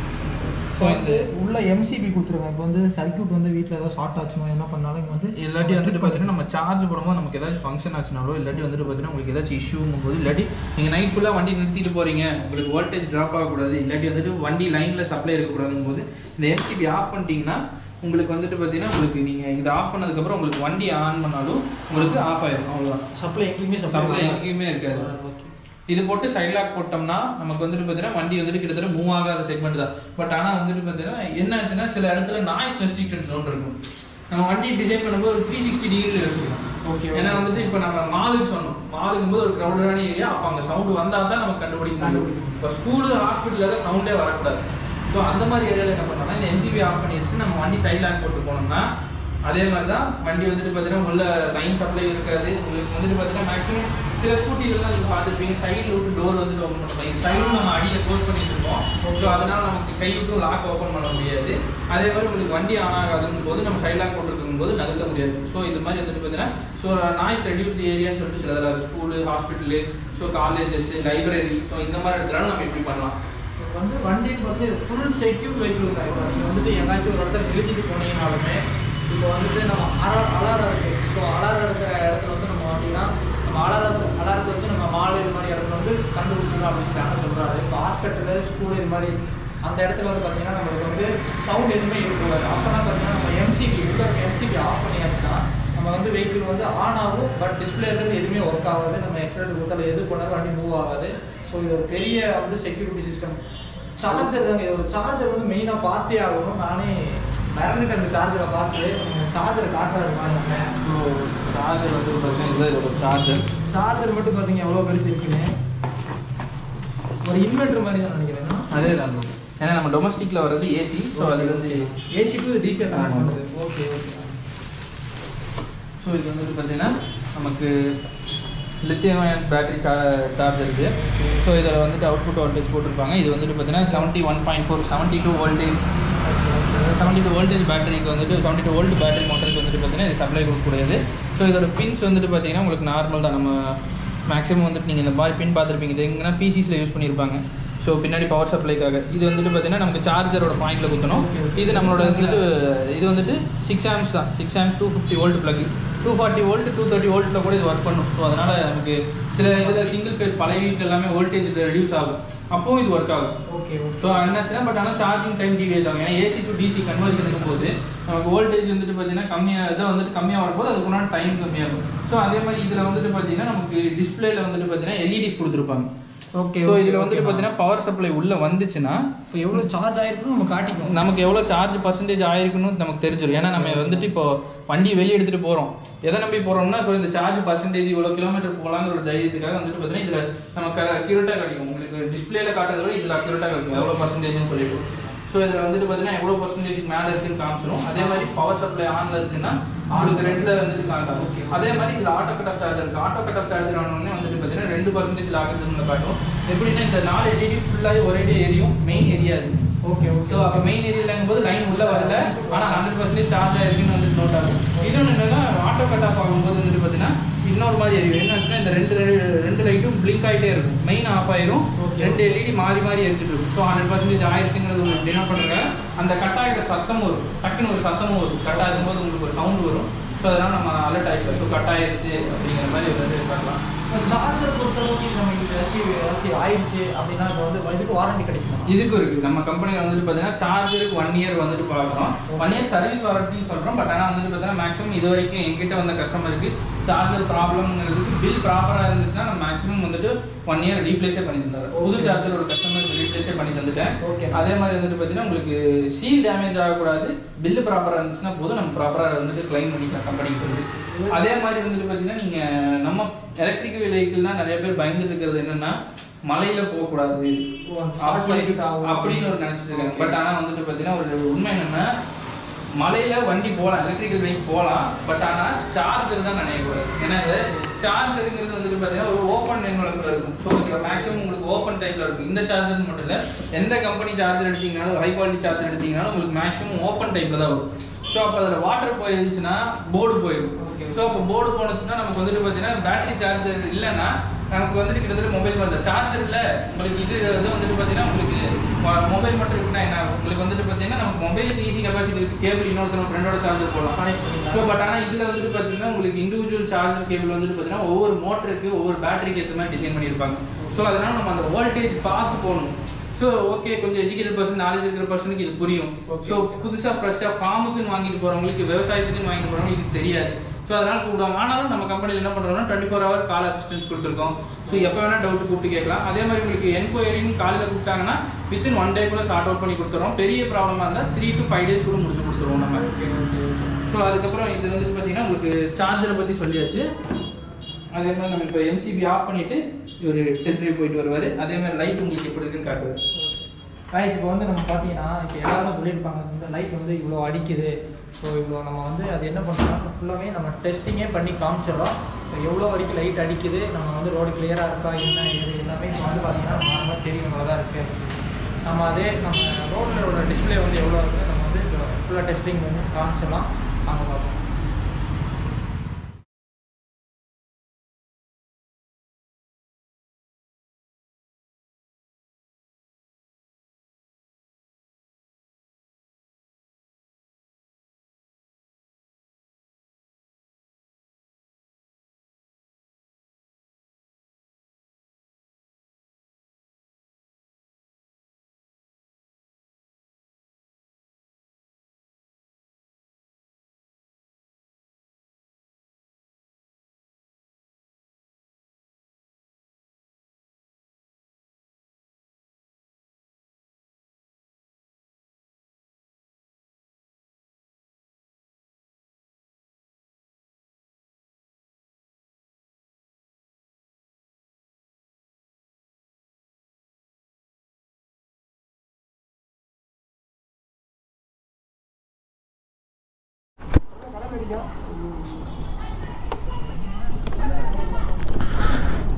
ஸோ வந்து உள்ள எம்சிபி கொடுத்துருக்காங்க இப்போ வந்து சர்க்யூட் வந்து வீட்டில் ஏதாவது ஷார்ட் ஆச்சுன்னா என்ன பண்ணாலும் இங்கே வந்து இல்லாட்டி வந்துட்டு பார்த்தீங்கன்னா நம்ம சார்ஜ் போடும்போது நமக்கு ஏதாச்சும் ஃபங்க்ஷன் ஆச்சுனாலோ இல்லாட்டி வந்துட்டு பார்த்தீங்கன்னா உங்களுக்கு ஏதாச்சும் இஷ்யூங்கும் போது இல்லாட்டி நீங்கள் நைட் ஃபுல்லாக வண்டி நிறுத்திட்டு போறீங்க உங்களுக்கு வோல்டேஜ் ட்ராப் ஆகக்கூடாது இல்லாட்டி வந்துட்டு வண்டி லைனில் சப்ளை இருக்கக்கூடாதுங்கும் போது இந்த எம்சிபி ஆஃப் பண்ணிட்டீங்கன்னா உங்களுக்கு வந்துட்டு பார்த்தீங்கன்னா உங்களுக்கு நீங்கள் இதை ஆஃப் பண்ணதுக்கப்புறம் உங்களுக்கு வண்டி ஆன் பண்ணாலும் உங்களுக்கு ஆஃப் ஆயிடும் அவ்வளோதான் சப்ளை எங்கேயுமே சப்ளை எங்கேயுமே இருக்காது இது போட்டு சைட் லாக் போட்டோம்னா நமக்கு வந்துட்டு பார்த்தீங்கன்னா வண்டி வந்துட்டு கிட்டத்தட்ட மூவ் ஆகாத செக்மெண்ட் தான் பட் ஆனால் வந்துட்டு பார்த்தீங்கன்னா என்ன ஆச்சுன்னா சில இடத்துல நாய்ஸ் ரெஸ்ட்ரிக்டட் ஜோன் இருக்கும் நம்ம வண்டி டிசைன் பண்ணும்போது ஒரு த்ரீ சிக்ஸ்டி டிகிரி வச்சுக்கலாம் Okay, ஏன்னா வந்துட்டு இப்போ நம்ம மாலுக்கு சொன்னோம் மாலுக்கும் போது ஒரு க்ரௌடடான ஏரியா அப்போ அங்கே சவுண்டு வந்தால் தான் நமக்கு கண்டுபிடிக்க முடியும் இப்போ ஸ்கூலு ஹாஸ்பிட்டலில் சவுண்டே வரக்கூடாது ஸோ அந்த மாதிரி ஏரியாவில் என்ன பண்ணோம்னா இந்த என்சிபி ஆஃப் பண்ணி வச்சுட்டு நம்ம வண்டி சைட் லாக் போட்டு போனோம்னா அதே மாதிரி தான் வண்டி வந்துட்டு பார்த்தீங்கன்னா உள்ள லைன் சப்ளை இருக்காது உங்களுக்கு வந்துட்டு பார்த்தீங்கன்னா மேக்ஸிமம் சில ஸ்கூட்டிகள்லாம் நீங்கள் பார்த்துருப்பீங்க சைடில் விட்டு டோர் வந்துட்டு ஓப்பன் பண்ணுவோம் இது சைடும் நம்ம அடியில் க்ளோஸ் பண்ணிட்டு இருக்கோம் ஸோ அதனால நமக்கு கை விட்டு லாக் ஓப்பன் பண்ண முடியாது அதே மாதிரி உங்களுக்கு வண்டி ஆன் ஆகாதுங்கும் போது நம்ம சைட் லாக் போட்டுருக்கும் போது நகர்த்த முடியாது ஸோ இது மாதிரி வந்துட்டு பார்த்தீங்கன்னா ஸோ நாய்ஸ் ரெடியூஸ்டு ஏரியான்னு சொல்லிட்டு சில school hospital so colleges library so இந்த மாதிரி இடத்துல நம்ம இப்படி பண்ணலாம் இப்போ வந்து வண்டிக்கு வந்து ஃபுல் செக்யூர் வெஹிக்கிள் தான் இப்போ நீங்கள் வந்துட்டு எங்காச்சும் ஒரு இடத்துல நிறுத்திட்டு போனீங்கனாலுமே இப்போ வந்துட்டு நம்ம அலா அலாரம் இருக்குது ஸோ அலாரம் இருக்கிற இடத்துல வந்து நம்ம பார்த்தீங்கன்னா நம்ம அலாரத்தை அலாரத்தை வச்சு நம்ம மால் இது மாதிரி இடத்துல வந்து கண்டுபிடிச்சிக்கலாம் அப்படின்னு சொல்லி அண்ணன் சொல்கிறாரு இப்போ ஹாஸ்பிட்டலு ஸ்கூல் இது மாதிரி அந்த இடத்துல வந்து பார்த்தீங்கன்னா நம்மளுக்கு வந்து சவுண்ட் எதுவுமே இருக்கக்கூடாது அப்போனா பார்த்தீங்கன்னா நம்ம எம்சிபி உள்ள எம்சிபி ஆஃப் பண்ணியாச்சுன்னா நம்ம வந்து வெஹிக்கிள் வந்து ஆன் ஆகும் பட் டிஸ்பிளே இருக்கிறது எதுவுமே ஒர்க் ஆகாது நம்ம எக்ஸலேட்டர் கொடுத்தாலும் எது பண்ணாலும் வண்டி மூவ் ஆகாது ஸோ இது ஒரு பெரிய வந்து செக்யூரிட்டி சிஸ்டம் சார்ஜர் தாங்க இது ஒரு சார்ஜர் வந்து மெயினாக பார்த்தே ஆகணும் நானே மிரண்டுட்டு அந்த சார்ஜரை பார்த்து சார்ஜர் காட்டுறாரு பாருங்க ஸோ சார்ஜர் வந்து பார்த்தீங்கன்னா இதுதான் இதோட சார்ஜர் சார்ஜர் மட்டும் பார்த்தீங்க எவ்வளோ பெருசு இருக்குன்னு ஒரு இன்வெர்டர் மாதிரி தான் நினைக்கிறேன் அதே தான் bro. ஏன்னா நம்ம டொமஸ்டிக்ல வர்றது ஏசி ஸோ அது வந்து ஏசி டு டிசிஎல் கனெக்ட் ஆமா. பண்ணுது ஓகே ஓகே ஸோ இது வந்துட்டு பார்த்தீங்கன்னா நமக்கு லித்தியம் அயன் பேட்டரி சா சார்ஜ் இருக்குது ஸோ இதில் வந்துட்டு அவுட்புட் வோல்டேஜ் போட்டிருப்பாங்க இது வந்துட்டு பார்த்தீங்கன்னா seventy one point four seventy two voltage seventy two voltage பேட்டரிக்கு வந்துட்டு செவன்ட்டி டூ வோல்ட் பேட்டரி மோட்டருக்கு வந்துட்டு பார்த்தீங்கன்னா இது சப்ளை கொடுக்கக்கூடியது ஸோ இதோட பின்ஸ் வந்துட்டு பார்த்தீங்கன்னா உங்களுக்கு நார்மல் தான் நம்ம மேக்ஸிமம் வந்துட்டு நீங்கள் இந்த மாதிரி பின் பார்த்துருப்பீங்க இது எங்கன்னா பிசிஸில் யூஸ் பண்ணியிருப்பாங்க ஸோ பின்னாடி பவர் சப்ளைக்காக இது வந்துட்டு பார்த்தீங்கன்னா நமக்கு சார்ஜரோட பாயிண்ட்டில் குத்தணும் இது நம்மளோட வந்துட்டு இது வந்துட்டு சிக்ஸ் ஆம்ஸ் தான் six amps two fifty volt plug two forty volt two thirty வோல்ட்டில் கூட இது ஒர்க் பண்ணும் ஸோ அதனால் நமக்கு சில இதில் சிங்கிள் ஃபேஸ் பழைய வீட்டில் எல்லாமே வோல்டேஜ் ரெடியூஸ் ஆகும் அப்போவும் இது ஒர்க் ஆகும் ஓகே ஓகே ஸோ என்னாச்சுன்னா பட் ஆனால் சார்ஜிங் டைம் டிகேஜ் ஆகும் ஏன்னா ஏசி டு டிசி கன்வர்ஷன் இருக்கும்போது நமக்கு வோல்டேஜ் வந்துட்டு பார்த்தீங்கன்னா கம்மியாக இதை வந்துட்டு கம்மியாக வரும்போது அதுக்கு உண்டான டைம் கம்மியாகும் ஸோ அதே மாதிரி இதில் வந்துட்டு பார்த்தீங்கன்னா நமக்கு டிஸ்பிளேல வந்துட்டு பார்த்தீங்கன்னா எல்இடிஸ் கொடுத்துருப்பாங்க ஓகே ஸோ இதில் வந்துட்டு பார்த்தீங்கன்னா பவர் சப்ளை உள்ளே வந்துச்சுன்னா இப்போ எவ்வளோ சார்ஜ் ஆயிருக்குன்னு நம்ம காட்டிக்கும் நமக்கு எவ்வளோ சார்ஜ் பர்சன்டேஜ் ஆயிருக்குன்னு நமக்கு தெரிஞ்சிடும் ஏன்னா நம்ம வந்துட்டு இப்போ வண்டி வெளியே எடுத்துகிட்டு போகிறோம் எதை நம்பி போகிறோம்னா ஸோ இந்த சார்ஜ் பர்சன்டேஜ் இவ்வளோ கிலோமீட்டர் போகலாங்கிற ஒரு தைரியத்துக்காக வந்துட்டு பார்த்தீங்கன்னா இதில் நமக்கு அக்யூரேட்டாக கிடைக்கும் உங்களுக்கு டிஸ்பிளேல காட்டுறத விட இதில் அக்யூரேட்டாக கிடைக்கும் எவ்வளோ பர்சன்டேஜ்னு சொல்லிட்டு ஸோ இதில் வந்துட்டு பார்த்தீங்கன்னா எவ்வளோ பர்சன்டேஜ் மேலே இருக்குன்னு காமிச்சிடும் அதே மாதிரி பவர் சப்ளை ஆனில் இருக்குன்னா உங்களுக்கு ரெட்ல வந்துட்டு காட்டும் அதே மாதிரி இதில் ஆட்டோ கட் ஆஃப் சார்ஜர் இருக்கு ஆட்டோ கட் ஆஃப் சார்ஜர் ஆனோடனே வந்துட்டு பார்த்தீங்கன்னா ரெண்டு பர்சன்டேஜ் ஆகுதுன்னு காட்டும் எப்படின்னா இந்த நாலு எல்இடி ஃபுல்லாகி ஒரே எரியும் மெயின் எரியாது ஓகே ஓகே ஸோ அப்போ மெயின் ஏரியாலங்கும் போது லைன் உள்ள வரல ஆனால் ஹண்ட்ரட் பர்சன்டேஜ் சார்ஜ் ஆயிருக்குன்னு வந்துட்டு நோட் ஆகும் இன்னொன்று என்னன்னா ஆட்டோ கட் ஆஃப் ஆகும்போது வந்துட்டு பார்த்தீங்கன்னா இன்னொரு மாதிரி எரியும் என்னாச்சுன்னா இந்த ரெண்டு ரெண்டு லைட்டும் பிளிங்க் ஆகிட்டே இருக்கும் மெயின் ஆஃப் ஆயிரும் Okay. ரெண்டு எல்இடி மாறி மாறி எரிச்சிட்டு இருக்கும் ஸோ ஹண்ட்ரட் பர்சன்டேஜ் ஆயிடுச்சுங்கிறது உங்களுக்கு டினோட் பண்ணுறாங்க அந்த கட் ஆகிற சத்தம் வரும் டக்குன்னு ஒரு சத்தமும் வரும் கட் ஆகும்போது உங்களுக்கு ஒரு சவுண்ட் வரும் ஸோ அதெல்லாம் நம்ம அலர்ட் ஆகிக்கலாம் ஸோ கட் ஆயிடுச்சு அப்படிங்கிற மாதிரி வந்து பார்க்கலாம் சார்ஜர் பொறுத்தளவுக்கு நம்ம ஏதாச்சும் ஏதாச்சும் ஆயிடுச்சு அப்படின்னா இப்போ வந்து இதுக்கு வாரண்டி கிடைக்குமா இதுக்கும் இருக்கு நம்ம கம்பெனியில் வந்துட்டு பார்த்தீங்கன்னா சார்ஜருக்கு ஒன் இயர் வந்துட்டு பார்க்குறோம் ஒன் இயர் சர்வீஸ் வாரண்டின்னு சொல்கிறோம் பட் ஆனால் வந்துட்டு பார்த்தீங்கன்னா மேக்ஸிமம் இது வரைக்கும் எங்கிட்ட வந்த கஸ்டமருக்கு சார்ஜர் ப்ராப்ளம்ங்கிறதுக்கு பில் ப்ராப்பராக இருந்துச்சுன்னா நம்ம மேக்ஸிமம் வந்துட்டு ஒன் இயர் ரீப்ளேஸே பண்ணி தந்தாரு புது சார்ஜர் ஒரு கஸ்டமருக்கு ரீப்ளேஸே பண்ணி தந்துட்டேன் Okay. அதே மாதிரி வந்துட்டு பார்த்தீங்கன்னா உங்களுக்கு சீல் டேமேஜ் ஆகக்கூடாது பில்லு ப்ராப்பராக இருந்துச்சுன்னா போதும் நம்ம ப்ராப்பராக வந்துட்டு கிளைம் பண்ணிக்கலாம் கம்பெனிக்கு வந்து அதே மாதிரி வந்துட்டு பார்த்தீங்கன்னா நீங்கள் நம்ம எலக்ட்ரிக்கல் வெஹிக்கிள்னா நிறைய பேர் பயந்துட்டு இருக்கிறது என்னன்னா மலையில போகக்கூடாது ஓ, அந்த short circuit ஆகும். அப்படின்னு ஒரு நினைச்சிட்டு இருக்காங்க Okay. பட் ஆனா வந்துட்டு பார்த்தீங்கன்னா ஒரு உண்மை என்னன்னா மலையில வண்டி போகலாம் எலக்ட்ரிக்கல் வெஹிக் போகலாம் பட் ஆனா சார்ஜர் தான் நினைக்கக்கூடாது ஏன்னா இது சார்ஜருங்கிறது வந்துட்டு பார்த்தீங்கன்னா ஒரு ஓப்பன் என்வலப்ல இருக்கும் ஸோ மேக்ஸிமம் உங்களுக்கு ஓப்பன் டைப்ல இருக்கும் இந்த சார்ஜர் மட்டும் இல்லை எந்த கம்பெனி சார்ஜர் எடுத்தீங்கனாலும் ஹை குவாலிட்டி சார்ஜர் எடுத்தீங்கனாலும் உங்களுக்கு மேக்ஸிமம் ஓப்பன் டைப்ல தான் வரும் ஸோ அப்போ அதில் வாட்டர் போயிருச்சுன்னா போர்டு போயிடும் Okay. ஸோ அப்போ போர்டு போனுச்சுன்னா நமக்கு வந்துட்டு பார்த்தீங்கன்னா பேட்டரி சார்ஜர் இல்லைன்னா நமக்கு வந்துட்டு கிட்டத்தட்ட மொபைல் மாதிரி சார்ஜர் இல்லை உங்களுக்கு இது இது வந்துட்டு பார்த்தீங்கன்னா உங்களுக்கு மொபைல் மட்டும் இருக்குன்னா என்ன ஆகும்? உங்களுக்கு வந்துட்டு பார்த்தீங்கன்னா நமக்கு மொபைலுக்கு ஈஸி கெப்பாசிட்டி இருக்கு கேபிள் இன்னொருத்தர் ஃப்ரெண்டோட சார்ஜர் போடலாம் Connect பண்ணிக்கலாம். ஸோ பட் ஆனால் இதில் வந்துட்டு பார்த்தீங்கன்னா உங்களுக்கு இண்டிவிஜுவல் சார்ஜர் கேபிள் வந்துட்டு பார்த்தீங்கன்னா ஒவ்வொரு மோட்டருக்கு ஒவ்வொரு பேட்டரிக்கு ஏற்ற மாதிரி டிசைன் பண்ணியிருப்பாங்க ஸோ அதனால நம்ம அந்த வோல்டேஜ் பார்த்து போகணும் ஸோ ஓகே கொஞ்சம் எஜுகேட்டட் பர்சன் நாலேஜ் இருக்கிற பர்சனுக்கு இது புரியும் Okay. ஸோ புதுசாக ஃப்ரெஷ்ஷாக ஃபார்முக்குன்னு வாங்கிட்டு போகிறவங்களுக்கு விவசாயத்துக்குன்னு வாங்கிட்டு போகிறவங்களுக்கு இது தெரியாது ஸோ அதனால கூப்பிடுவாங்க ஆனாலும் நம்ம கம்பெனியில் என்ன பண்ணுறோம்னா twenty four hour call assistance கொடுத்துருக்கோம் ஸோ எப்போ வேணால் டவுட் கூப்பிட்டு கேட்கலாம் அதே மாதிரி உங்களுக்கு என்கொயரின்னு காலையில் கூப்பிட்டாங்கன்னா வித்தின் ஒன் டேக்குள்ளே சார்ட் அவுட் பண்ணி கொடுத்துறோம் பெரிய ப்ராப்ளமாக இருந்தால் த்ரீ டு ஃபைவ் டேஸ் கூட முடிச்சு கொடுத்துருவோம் நம்ம ஓகே ஓகே ஸோ அதுக்கப்புறம் இது வந்து பார்த்தீங்கன்னா உங்களுக்கு சார்ஜரை பற்றி சொல்லியாச்சு அதே மாதிரி நம்ம இப்போ எம்சிபி ஆஃப் பண்ணிட்டு இவர் டெஸ்ட் ட்ரைவ் போயிட்டு வருவார் அதே மாதிரி லைட் உங்களுக்கு எப்படி இருக்குன்னு காட்டுவார் ரைஸ் இப்போ வந்து நம்ம பார்த்தீங்கன்னா இப்போ எல்லாருமே சொல்லியிருப்பாங்க இந்த லைட் வந்து இவ்வளோ அடிக்குது ஸோ இவ்வளோ நம்ம வந்து அது என்ன பண்ணுறோம்னா ஃபுல்லாகவே நம்ம டெஸ்டிங்கே பண்ணி காமிச்சிடறோம் ஸோ எவ்வளோ வரைக்கும் லைட் அடிக்குது நம்ம வந்து ரோடு கிளியராக இருக்கா என்ன ஏது எல்லாமே இப்போ வந்து பார்த்தீங்கன்னா நார்மலாக தெரியும் நல்லா தான் இருக்குது நம்ம அதே நம்ம ரோட்டில் உள்ள டிஸ்பிளே வந்து எவ்வளோ இருக்குது நம்ம வந்து ஃபுல்லாக டெஸ்டிங் பண்ணி காமிச்சிடலாம் அங்கே பார்ப்போம்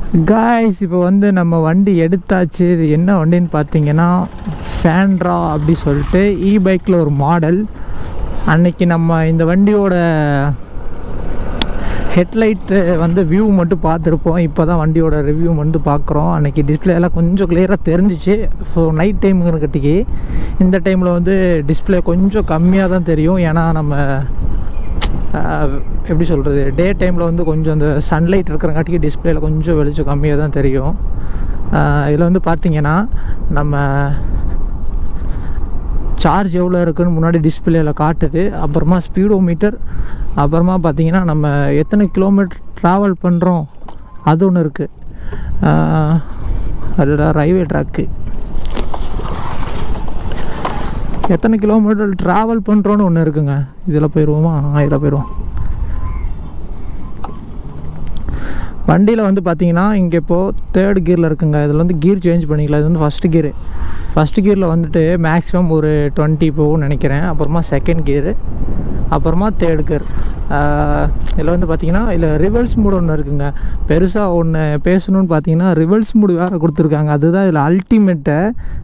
காய்ஸ் இப்போ வந்து நம்ம வண்டி எடுத்தாச்சு இது என்ன வண்டின்னு பார்த்தீங்கன்னா சாண்ட்ரா அப்படி சொல்லிட்டு இ பைக்கில் ஒரு மாடல் அன்னைக்கு நம்ம இந்த வண்டியோட ஹெட்லைட்டு வந்து வியூ மட்டும் பார்த்துருப்போம் இப்போ தான் வண்டியோட ரிவ்யூ வந்து பார்க்குறோம் அன்றைக்கி டிஸ்பிளே எல்லாம் கொஞ்சம் கிளியராக தெரிஞ்சிச்சு ஸோ நைட் டைமுங்கிறக்கட்டிக்கு இந்த டைமில் வந்து டிஸ்பிளே கொஞ்சம் கம்மியாக தான் தெரியும் ஏன்னா நம்ம ஆஹ், எப்படி சொல்கிறது டே டைமில் வந்து கொஞ்சம் அந்த சன்லைட் இருக்கிறங்காட்டிக்கு டிஸ்பிளேல கொஞ்சம் வெளிச்சம் கம்மியாக தான் தெரியும் இதில் வந்து பார்த்தீங்கன்னா நம்ம சார்ஜ் எவ்வளோ இருக்குன்னு முன்னாடி டிஸ்பிளேயில் காட்டுது அப்புறமா ஸ்பீடோ மீட்டர் அப்புறமா பார்த்தீங்கன்னா நம்ம எத்தனை கிலோமீட்டர் ட்ராவல் பண்ணுறோம் அது ஒன்று இருக்குது அதில் ரயில்வே ட்ராக்கு எத்தனை கிலோமீட்டர் ட்ராவல் பண்ணுறோன்னு ஒன்று இருக்குங்க இதில் போயிடுவோமா ஆ இதில் போயிடுவோம் வண்டியில் வந்து பார்த்தீங்கன்னா இங்கே இப்போது தேர்ட் கியரில் இருக்குங்க இதில் வந்து கியர் சேஞ்ச் பண்ணிக்கலாம் இது வந்து ஃபஸ்ட்டு கியரு ஃபஸ்ட்டு கியரில் வந்துட்டு மேக்ஸிமம் ஒரு டுவெண்ட்டி போகும்னு நினைக்கிறேன் அப்புறமா செகண்ட் கியரு அப்புறமா தேர்ட் கியர் இதில் வந்து பார்த்தீங்கன்னா இதில் ரிவர்ஸ் மூடு ஒன்று இருக்குங்க பெருசாக ஒன்று பேசணும்னு பார்த்தீங்கன்னா ரிவர்ஸ் மூடு வேறு கொடுத்துருக்காங்க அதுதான் இதில் அல்டிமேட்டை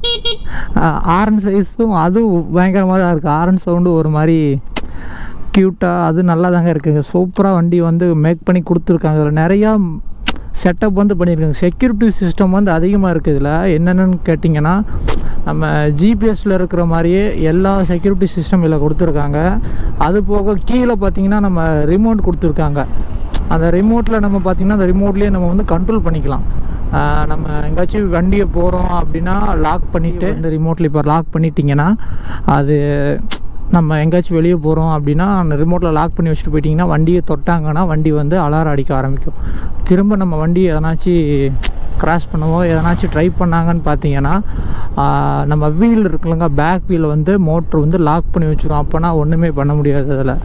ஆரன் சைஸும் அதுவும் பயங்கரமாக தான் இருக்குது ஆரன் சவுண்டு ஒரு மாதிரி க்யூட்டாக அது நல்லா தாங்க இருக்குங்க சூப்பராக வண்டி வந்து மேக் பண்ணி கொடுத்துருக்காங்க அதில் நிறையா செட்டப் வந்து பண்ணியிருக்காங்க செக்யூரிட்டி சிஸ்டம் வந்து அதிகமாக இருக்குது இதில் என்னென்னு கேட்டிங்கன்னா நம்ம ஜிபிஎஸ்சில் இருக்கிற மாதிரியே எல்லா செக்யூரிட்டி சிஸ்டம் இதில் கொடுத்துருக்காங்க அது போக கீழே பார்த்தீங்கன்னா நம்ம ரிமோட் கொடுத்துருக்காங்க அந்த ரிமோட்டில் நம்ம பார்த்திங்கன்னா அந்த ரிமோட்லேயே நம்ம வந்து கண்ட்ரோல் பண்ணிக்கலாம் ஆஹ் நம்ம எங்கேயாச்சும் வண்டியை போகிறோம் அப்படின்னா லாக் பண்ணிவிட்டு இந்த ரிமோட்டில் இப்போ லாக் பண்ணிட்டீங்கன்னா அது நம்ம எங்கேயாச்சும் வெளியே போகிறோம் அப்படின்னா அந்த ரிமோட்டில் லாக் பண்ணி வச்சுட்டு போயிட்டிங்கன்னா வண்டியை தொட்டாங்கன்னா வண்டி வந்து அலாரம் அடிக்க ஆரம்பிக்கும் திரும்ப நம்ம வண்டியை எதனாச்சும் கிராஸ் பண்ணவோ எதனாச்சும் ட்ரை பண்ணாங்கன்னு பார்த்தீங்கன்னா ஆஹ் நம்ம வீல் இருக்குல்லங்க பேக் வீல் வந்து மோட்ரு வந்து லாக் பண்ணி வச்சிரும் அப்போனா ஒன்றுமே பண்ண முடியாது அதில்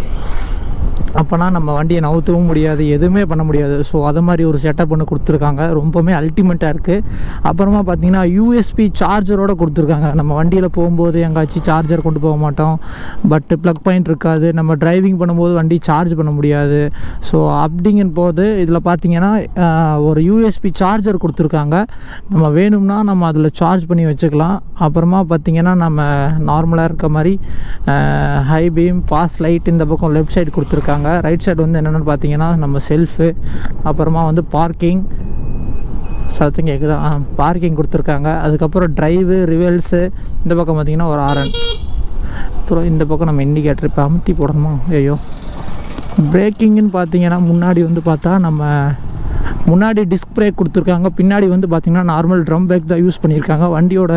அப்போனா நம்ம வண்டியை நவுத்தவும் முடியாது எதுவுமே பண்ண முடியாது ஸோ அது மாதிரி ஒரு செட்டப் ஒன்று கொடுத்துருக்காங்க ரொம்பவுமே அல்டிமேட்டாக இருக்குது அப்புறமா பார்த்தீங்கன்னா யூஎஸ்பி சார்ஜரோட கொடுத்துருக்காங்க நம்ம வண்டியில் போகும்போது எங்காச்சும் சார்ஜர் கொண்டு போக மாட்டோம் பட் ப்ளக் பாயிண்ட் இருக்காது நம்ம டிரைவிங் பண்ணும்போது வண்டி சார்ஜ் பண்ண முடியாது ஸோ அப்படிங்கும் போது இதில் பார்த்தீங்கன்னா ஆஹ், ஒரு யூஎஸ்பி சார்ஜர் கொடுத்துருக்காங்க நம்ம வேணும்னா நம்ம அதில் சார்ஜ் பண்ணி வச்சுக்கலாம் அப்புறமா பார்த்தீங்கன்னா நம்ம நார்மலாக இருக்க மாதிரி ஹை பீம் பாஸ் லைட் இந்த பக்கம் லெஃப்ட் சைடு கொடுத்துருக்காங்க ரைட் சைடு வந்து என்னென்னு பார்த்தீங்கன்னா நம்ம செல்ஃபு அப்புறமா வந்து பார்க்கிங் சத்தம் கேட்குதா ஆ பார்க்கிங் கொடுத்துருக்காங்க அதுக்கப்புறம் ட்ரைவு ரிவல்ஸு இந்த பக்கம் பார்த்தீங்கன்னா ஒரு ஆரன் அப்புறம் இந்த பக்கம் நம்ம இண்டிகேட்டர் இப்போ அமுத்தி போடணுமா ஐயோ பிரேக்கிங்னு பார்த்தீங்கன்னா முன்னாடி வந்து பார்த்தா நம்ம முன்னாடி டிஸ்க் பிரேக் கொடுத்துருக்காங்க பின்னாடி வந்து பார்த்தீங்கன்னா நார்மல் ட்ரம் பிரேக் தான் யூஸ் பண்ணியிருக்காங்க வண்டியோட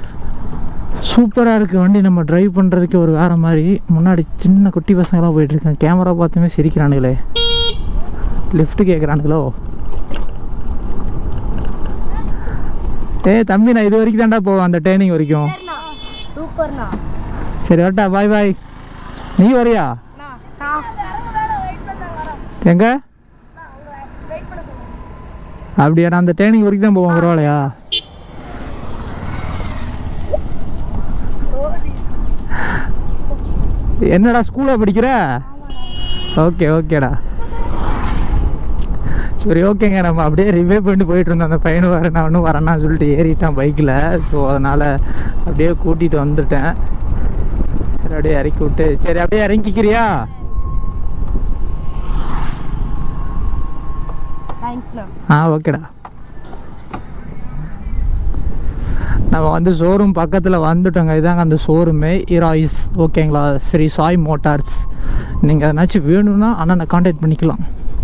சூப்பராக இருக்குது வண்டி நம்ம டிரைவ் பண்ணுறதுக்கு ஒரு வேறு மாதிரி முன்னாடி சின்ன குட்டி பசங்களாம் போயிட்டுருக்காங்க கேமரா பார்த்துமே சிரிக்கிறானுங்களே லிஃப்ட் கேட்குறானுங்களோ ஏய் தம்பி நான் இது வரைக்கும் தான்டா போவேன் அந்த ட்ரைனிங் வரைக்கும் சரிண்ணா சூப்பர்ண்ணா சரி வரட்டா பாய் பாய் நீ வரியா எங்க அப்படியா நான் அந்த ட்ரைனிங் வரைக்கும் தான் போவேன் பரவாயில்லையா என்னடா ஸ்கூலில் படிக்கிற ஓகே ஓகேடா சரி ஓகேங்க நம்ம அப்படியே ரிவே பண்ணிட்டு போயிட்டு இருந்தோம் அந்த பையனு வர நான் ஒன்றும் வரேன்னா சொல்லிட்டு ஏறிட்டான் பைக்கில் ஸோ அதனால் அப்படியே கூட்டிகிட்டு வந்துட்டேன் சரி அப்படியே இறக்கி விட்டு சரி அப்படியே இறங்கிக்கிறியா தேங்க்ஸ்ண்ணா ஆ ஓகேடா நம்ம வந்து ஷோரூம் பக்கத்தில் வந்துட்டோங்க இதாங்க அந்த ஷோரூமே இராய்ஸ் ஓகேங்களா ஸ்ரீ சாய் மோட்டார்ஸ் நீங்கள் எதனாச்சும் வேணும்னா அண்ணனை காண்டாக்ட் பண்ணிக்கலாம்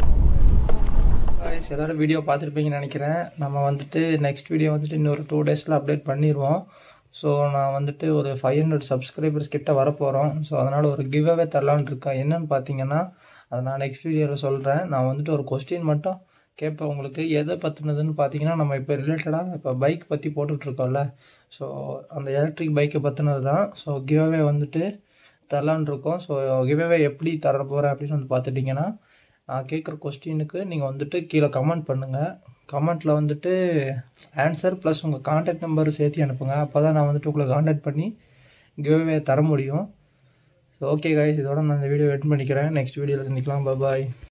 guys எல்லாரும் வீடியோ பார்த்துருப்பீங்கன்னு நினைக்கிறேன் நம்ம வந்துட்டு நெக்ஸ்ட் வீடியோ வந்துட்டு இன்னொரு டூ டேஸில் அப்டேட் பண்ணிடுவோம் ஸோ நான் வந்துட்டு ஒரு ஃபைவ் ஹண்ட்ரட் சப்ஸ்கிரைபர்ஸ் கிட்ட வரப்போகிறோம் ஸோ அதனால் ஒரு கிவ் அவே தரலான்னு இருக்கேன் என்னன்னு பார்த்தீங்கன்னா அதை நான் நெக்ஸ்ட் வீடியோவில் சொல்கிறேன் நான் வந்துட்டு ஒரு கொஸ்டின் மட்டும் கேட்பேன் உங்களுக்கு எதை பற்றினதுன்னு பார்த்தீங்கன்னா நம்ம இப்போ ரிலேட்டடாக இப்போ பைக் பற்றி போட்டுட்ருக்கோம்ல ஸோ அந்த எலக்ட்ரிக் பைக்கை பற்றினது தான் ஸோ கிவ் அவே வந்துட்டு தரலான்னு இருக்கோம் ஸோ கிவ் அவே எப்படி தர போகிறேன் அப்படின்னு வந்து பார்த்துட்டிங்கன்னா நான் கேட்குற கொஸ்டினுக்கு நீங்கள் வந்துட்டு கீழே கமெண்ட் பண்ணுங்கள் கமெண்ட்டில் வந்துட்டு ஆன்சர் ப்ளஸ் உங்கள் காண்டாக்ட் நம்பர் சேர்த்து அனுப்புங்க அப்போ தான் நான் வந்துட்டு உங்களை காண்டாக்ட் பண்ணி கிவ்வே தர முடியும் ஸோ ஓகே கைஸ் இதோட நான் இந்த வீடியோ எட் பண்ணிக்கிறேன் நெக்ஸ்ட் வீடியோவில் சந்திக்கலாம் பாய்